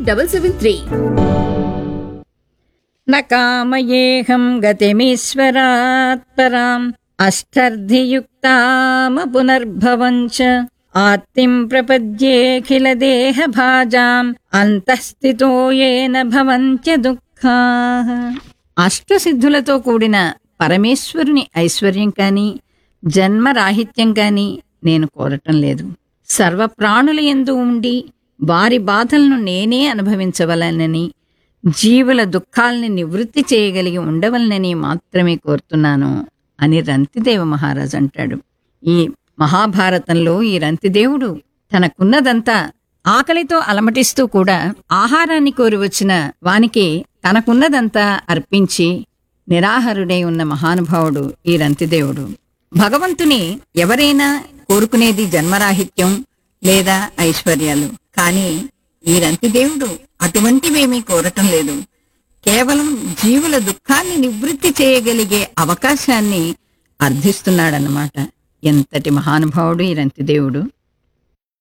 double seven three न कामयेऽहं गतिमीश्वरात् पराम् अष्टर्धियुक्ताम पुनर्भवम् च आत्तिम् प्रपद्येऽखिलदेहभाजाम् అంతఃస్థితో ఏన భవంత్య దుఃఖాః అష్టసిద్ధులతో కూడిన పరమేశ్వరుని ఐశ్వర్యం కాని జన్మరాహిత్యం కాని నేను కోరటం లేదు సర్వప్రాణుల యందు ఉండి వారి బాధలను నేనే అనుభవించవలనని జీవుల దుఃఖాల్ని నివృత్తి చేయగలిగి ఉండవలనని మాత్రమే కోరుతున్నాను అని రంతిదేవ మహారాజు అంటాడు ఈ మహాభారతంలో ఈ రంతిదేవుడు తనకున్నదంతా ఆకలితో అలమటిస్తూ కూడా ఆహారాన్ని కోరి వచ్చిన వానికి తనకున్నదంతా అర్పించి నిరాహారుడై ఉన్న మహానుభావుడు ఈ రంతిదేవుడు భగవంతుని ఎవరైనా కోరుకునేది జన్మరాహిత్యం లేదా ఐశ్వర్యాలు కానీ ఈ రంతిదేవుడు అటువంటివేమీ కోరటం లేదు కేవలం జీవుల దుఃఖాన్ని నివృత్తి చేయగలిగే అవకాశాన్ని అర్థిస్తున్నాడన్నమాట ఎంతటి మహానుభావుడు ఈ రంతిదేవుడు